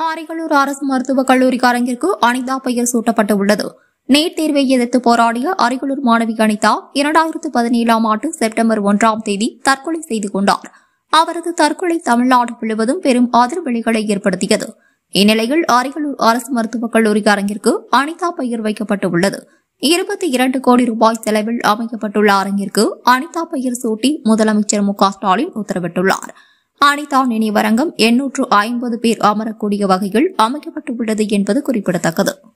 அரியலூர் அரசு மருத்துவக் கல்லூரி அரங்கிற்கு அனிதா பெயர் சூட்டப்பட்டு உள்ளது நீட் தேர்வை எதிர்த்து போராடிய அரியலூர் மாணவி அனிதா இரண்டாயிரத்து பதினேழாம் ஆண்டு செப்டம்பர் ஒன்றாம் தேதி தற்கொலை செய்து கொண்டார் அவரது தற்கொலை தமிழ்நாடு முழுவதும் பெரும் அதிர்வெளிகளை ஏற்படுத்தியது இந்நிலையில் அரியலூர் அரசு மருத்துவக் கல்லூரி அரங்கிற்கு அனிதா பெயர் வைக்கப்பட்டு உள்ளது இருபத்தி இரண்டு கோடி ரூபாய் செலவில் அமைக்கப்பட்டுள்ள அரங்கிற்கு அனிதா பெயர் சூட்டி முதலமைச்சர் மு க ஸ்டாலின் உத்தரவிட்டுள்ளார் அனிதா நினைவரங்கம் எண்ணூற்று ஐம்பது பேர் அமரக்கூடிய வகையில் அமைக்கப்பட்டுள்ளது என்பது குறிப்பிடத்தக்கது